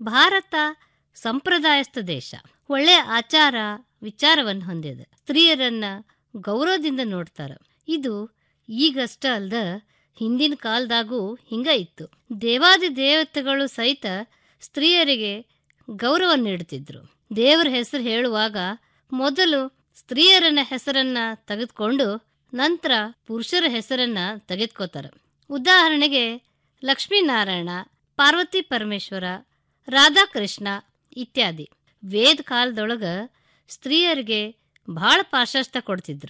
ಭಾರತ ಸಂಪ್ರದಾಯಸ್ಥ ದೇಶ ಒಳ್ಳೆಯ ಆಚಾರ ವಿಚಾರವನ್ನು ಹೊಂದಿದೆ ಸ್ತ್ರೀಯರನ್ನ ಗೌರವದಿಂದ ನೋಡ್ತಾರ ಇದು ಈಗಷ್ಟ ಅಲ್ದ ಹಿಂದಿನ ಕಾಲದಾಗೂ ಹಿಂಗ ಇತ್ತು ದೇವಾದಿ ದೇವತೆಗಳು ಸಹಿತ ಸ್ತ್ರೀಯರಿಗೆ ಗೌರವ ನೀಡುತ್ತಿದ್ರು ದೇವರ ಹೆಸರು ಹೇಳುವಾಗ ಮೊದಲು ಸ್ತ್ರೀಯರನ್ನ ಹೆಸರನ್ನ ತೆಗೆದುಕೊಂಡು ನಂತರ ಪುರುಷರ ಹೆಸರನ್ನ ತೆಗೆದುಕೋತಾರ ಉದಾಹರಣೆಗೆ ಲಕ್ಷ್ಮೀನಾರಾಯಣ ಪಾರ್ವತಿ ಪರಮೇಶ್ವರ ರಾಧಾಕೃಷ್ಣ ಇತ್ಯಾದಿ ವೇದ ಕಾಲದೊಳಗ ಸ್ತ್ರೀಯರಿಗೆ ಬಹಳ ಪ್ರಾಶಸ್ತ್ಯ ಕೊಡ್ತಿದ್ರು